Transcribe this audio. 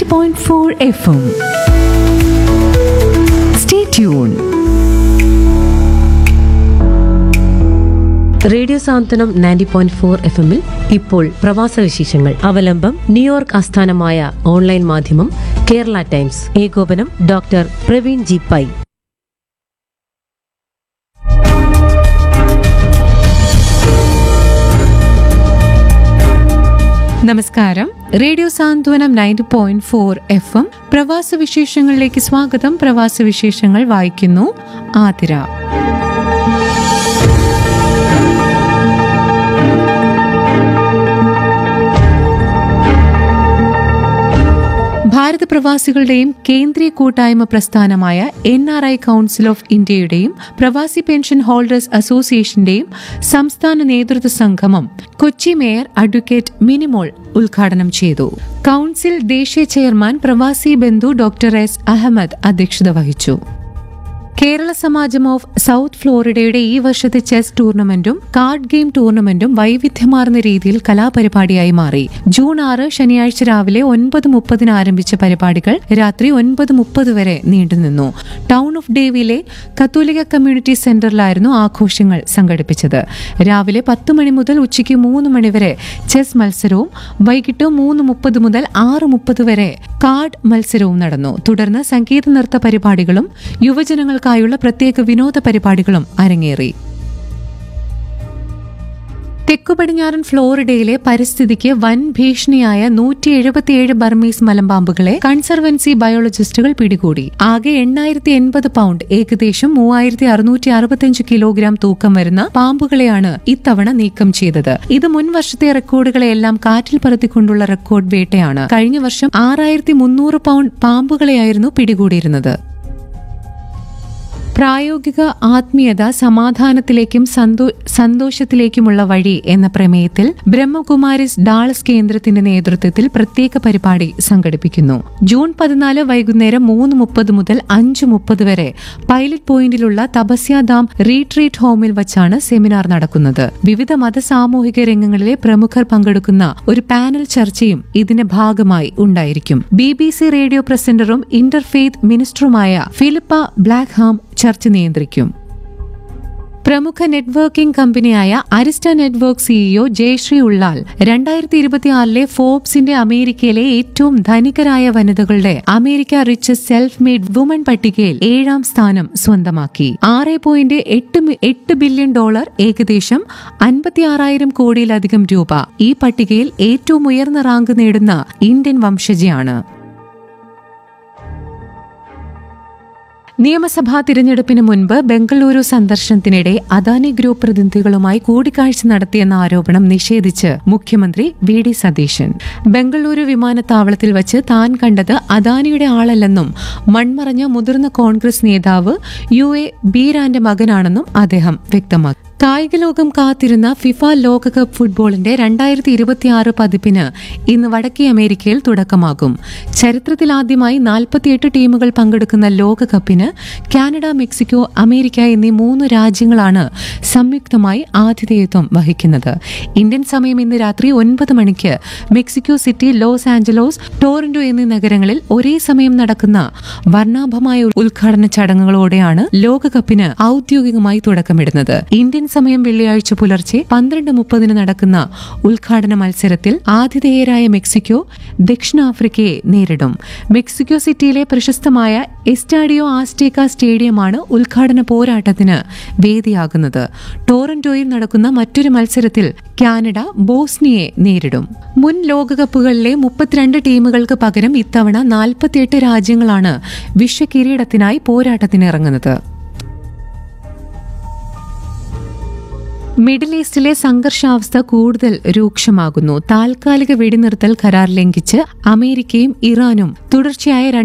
90.4 FM. Stay tuned. Radio Santhwanam ninety point four F എമ്മിൽ ഇപ്പോൾ പ്രവാസ വിശേഷങ്ങൾ അവലംബം ന്യൂയോർക്ക് ആസ്ഥാനമായ ഓൺലൈൻ മാധ്യമം കേരള ടൈംസ് ഏകോപനം ഡോക്ടർ പ്രവീൺ ജി പൈ നമസ്കാരം radio Santhwanam ninety point four F M പ്രവാസ വിശേഷങ്ങളിലേക്ക് സ്വാഗതം പ്രവാസ വിശേഷങ്ങൾ വായിക്കുന്നു ആതിര ഭാരത പ്രവാസികളുടെയും കേന്ദ്രീയ കൂട്ടായ്മ പ്രസ്ഥാനമായ N R I council of ഇന്ത്യയുടെയും പ്രവാസി പെൻഷൻ ഹോൾഡേഴ്സ് അസോസിയേഷന്റെയും സംസ്ഥാന നേതൃത്വ സംഗമം കൊച്ചി മേയർ അഡ്വക്കേറ്റ് മിനിമോൾ ഉദ്ഘാടനം ചെയ്തു കൗൺസിൽ ദേശീയ ചെയർമാൻ പ്രവാസി ബന്ധു ഡോക്ടർ എസ് അഹമ്മദ് അധ്യക്ഷത വഹിച്ചു കേരള സമാജം ഓഫ് സൗത്ത് ഫ്ലോറിഡയുടെ ഈ വർഷത്തെ ചെസ് ടൂർണമെന്റും കാർഡ് ഗെയിം ടൂർണമെന്റും വൈവിധ്യമാർന്ന രീതിയിൽ കലാപരിപാടിയായി മാറി ജൂൺ ആറ് ശനിയാഴ്ച രാവിലെ ഒൻപത് മുപ്പതിന് ആരംഭിച്ച പരിപാടികൾ രാത്രി ഒൻപത് മുപ്പത് വരെ നീണ്ടുനിന്നു ടൗൺ ഓഫ് ഡേവിലെ കത്തോലിക്ക കമ്മ്യൂണിറ്റി സെന്ററിലായിരുന്നു ആഘോഷങ്ങൾ സംഘടിപ്പിച്ചത് രാവിലെ പത്ത് മണി മുതൽ ഉച്ചയ്ക്ക് മൂന്ന് മണി വരെ ചെസ് മത്സരവും വൈകിട്ട് മൂന്ന് മുപ്പത് മുതൽ ആറ് മുപ്പത് വരെ കാർഡ് മത്സരവും നടന്നു തുടർന്ന് സംഗീത നൃത്ത പരിപാടികളും യുവജനങ്ങൾക്കായുള്ള പ്രത്യേക വിനോദ പരിപാടികളും അരങ്ങേറി തെക്കു പടിഞ്ഞാറൻ ഫ്ലോറിഡയിലെ പരിസ്ഥിതിക്ക് വൻ ഭീഷണിയായ നൂറ്റി എഴുപത്തിയേഴ് ബർമീസ് മലമ്പാമ്പുകളെ കൺസർവൻസി ബയോളജിസ്റ്റുകൾ പിടികൂടി ആകെ എണ്ണായിരത്തി എൺപത് പൗണ്ട് ഏകദേശം മൂവായിരത്തി അറുന്നൂറ്റി അറുപത്തിയഞ്ച് കിലോഗ്രാം തൂക്കം വരുന്ന പാമ്പുകളെയാണ് ഇത്തവണ നീക്കം ചെയ്തത് ഇത് മുൻ വർഷത്തെ റെക്കോർഡുകളെയെല്ലാം കാറ്റിൽ പറത്തിക്കൊണ്ടുള്ള റെക്കോർഡ് വേട്ടയാണ് കഴിഞ്ഞ വർഷം ആറായിരത്തി മുന്നൂറ് പൗണ്ട് പാമ്പുകളെയായിരുന്നു പിടികൂടിയിരുന്നത് പ്രായോഗിക ആത്മീയത സമാധാനത്തിലേക്കും സന്തോ- സന്തോഷത്തിലേക്കുമുള്ള വഴി എന്ന പ്രമേയത്തിൽ ബ്രഹ്മകുമാരിസ് ഡാളസ് കേന്ദ്രത്തിന്റെ നേതൃത്വത്തിൽ പ്രത്യേക പരിപാടി സംഘടിപ്പിക്കുന്നു ജൂൺ പതിനാല് വൈകുന്നേരം മൂന്ന് മുപ്പത് മുതൽ അഞ്ച് മുപ്പത് വരെ പൈലറ്റ് പോയിന്റിലുള്ള തപസ്യാധാം റീട്രീറ്റ് ഹോമിൽ വച്ചാണ് സെമിനാർ നടക്കുന്നത് വിവിധ മത സാമൂഹിക രംഗങ്ങളിലെ പ്രമുഖർ പങ്കെടുക്കുന്ന ഒരു പാനൽ ചർച്ചയും ഇതിന്റെ ഭാഗമായി ഉണ്ടായിരിക്കും ബി ബി സി റേഡിയോ പ്രസന്ററും ഇന്റർഫെയ്ത്ത് മിനിസ്റ്ററുമായ ഫിലിപ്പ ബ്ലാക്ക്ഹാം ചർച്ച നിയന്ത്രിക്കും പ്രമുഖ നെറ്റ്വർക്കിംഗ് കമ്പനിയായ Arista network CEO Jayshree Ullal രണ്ടായിരത്തി ഇരുപത്തിയാറിലെ ഫോബ്സിന്റെ അമേരിക്കയിലെ ഏറ്റവും ധനികരായ വനിതകളുടെ America rich self made woman പട്ടികയിൽ ഏഴാം സ്ഥാനം സ്വന്തമാക്കി ആറ് പോയിന്റ് എട്ട് മി- എട്ട് ബില്യൺ ഡോളർ ഏകദേശം അൻപത്തി ആറായിരം കോടിയിലധികം രൂപ ഈ പട്ടികയിൽ ഏറ്റവും ഉയർന്ന റാങ്ക് നേടുന്ന ഇന്ത്യൻ വംശജയാണ് നിയമസഭാ തിരഞ്ഞെടുപ്പിന് മുൻപ് ബംഗളൂരു സന്ദർശനത്തിനിടെ അദാനി ഗ്രൂപ്പ് പ്രതിനിധികളുമായി കൂടിക്കാഴ്ച നടത്തിയെന്ന ആരോപണം നിഷേധിച്ച് മുഖ്യമന്ത്രി വി ഡി സതീശൻ ബംഗളൂരു വിമാനത്താവളത്തിൽ വച്ച് താൻ കണ്ടത് അദാനിയുടെ ആളല്ലെന്നും മൺമറഞ്ഞ മുതിർന്ന കോൺഗ്രസ് നേതാവ് യു എ ബീരാന്റെ മകനാണെന്നും അദ്ദേഹം വ്യക്തമാക്കി കായിക ലോകം കാത്തിരുന്ന ഫിഫ ലോകകപ്പ് ഫുട്ബോളിന്റെ രണ്ടായിരത്തി ഇരുപത്തിയാറ് പതിപ്പിന് ഇന്ന് വടക്കേ അമേരിക്കയിൽ തുടക്കമാകും ചരിത്രത്തിലാദ്യമായി നാൽപ്പത്തിയെട്ട് ടീമുകൾ പങ്കെടുക്കുന്ന ലോകകപ്പിന് കാനഡ മെക്സിക്കോ അമേരിക്ക എന്നീ മൂന്ന് രാജ്യങ്ങളാണ് സംയുക്തമായി ആതിഥേയത്വം വഹിക്കുന്നത് ഇന്ത്യൻ സമയം ഇന്ന് രാത്രി ഒൻപത് മണിക്ക് Mexico City Los Angeles Toronto എന്നീ നഗരങ്ങളിൽ ഒരേ സമയം നടക്കുന്ന വർണ്ണാഭമായ ഉദ്ഘാടന ചടങ്ങുകളോടെയാണ് ലോകകപ്പിന് ഔദ്യോഗികമായി തുടക്കമിടുന്നത് ഇന്ത്യൻ സമയം വെള്ളിയാഴ്ച പുലർച്ചെ പന്ത്രണ്ട് മുപ്പതിന് നടക്കുന്ന ഉദ്ഘാടന മത്സരത്തിൽ ആതിഥേയരായ മെക്സിക്കോ ദക്ഷിണാഫ്രിക്കയെ നേരിടും മെക്സിക്കോ സിറ്റിയിലെ പ്രശസ്തമായ എസ്റ്റാഡിയോ ആസ്റ്റേക്ക സ്റ്റേഡിയമാണ് ഉദ്ഘാടന പോരാട്ടത്തിന് വേദിയാകുന്നത് ടോറന്റോയിൽ നടക്കുന്ന മറ്റൊരു മത്സരത്തിൽ കാനഡ ബോസ്നിയെ നേരിടും മുൻ ലോകകപ്പുകളിലെ മുപ്പത്തിരണ്ട് ടീമുകൾക്ക് പകരം ഇത്തവണ നാൽപ്പത്തിയെട്ട് രാജ്യങ്ങളാണ് വിശ്വകിരീടത്തിനായി പോരാട്ടത്തിനിറങ്ങുന്നത് മിഡിൽ ഈസ്റ്റിലെ സംഘർഷാവസ്ഥ കൂടുതൽ രൂക്ഷമാകുന്നു താൽക്കാലിക വെടിനിർത്തൽ കരാർ ലംഘിച്ച് അമേരിക്കയും ഇറാനും തുടർച്ചയായ